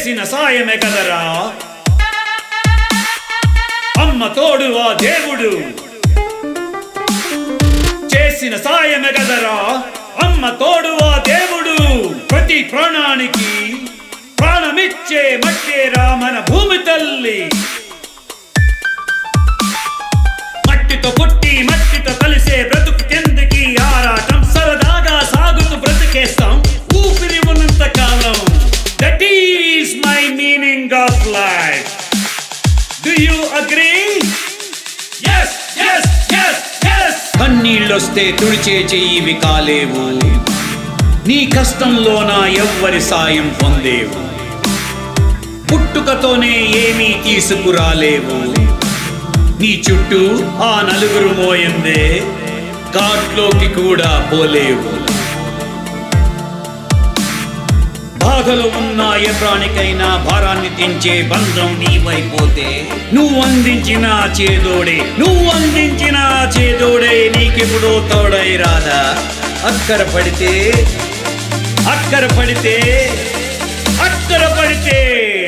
చేసిన సాయమే కదరా అమ్మ తోడు ఆ దేవుడు చేసిన సాయమే కదరా అమ్మ తోడు ఆ దేవుడు ప్రతి ప్రాణానికి ప్రాణమిచ్చే మట్టేరా మన భూమి తల్లి మట్టితో పుట్టి మట్టితో కలిసే బ్రతుకు కిందకి ఆరాటం సరదాగా సాగుతూ బ్రతికేస్తాం ఊపిరి ఉన్నంత కాలం that is my meaning of life do you agree yes yes yes yes కన్నీళ్ళొస్తే తుడిచే చెయ్యివి కాలేవు నీ కష్టంలోన ఎవ్వరి సాయం పొందేవు పుట్టుకతోనే ఏమీ తీసుకురాలేవు నీ చుట్టూ ఆ నలుగురు మోయందే కాట్లోకి కూడా పోలేవు బాధలు ఉన్న ఏ ప్రాణికైనా భారాన్ని తెంచే బంధం నీవైపోతే నువ్వు అందించిన చేదోడే నువ్వు అందించిన చేదోడే నీకెప్పుడో తోడై రాదా అక్కర పడితే అక్కర పడితే అక్కర పడితే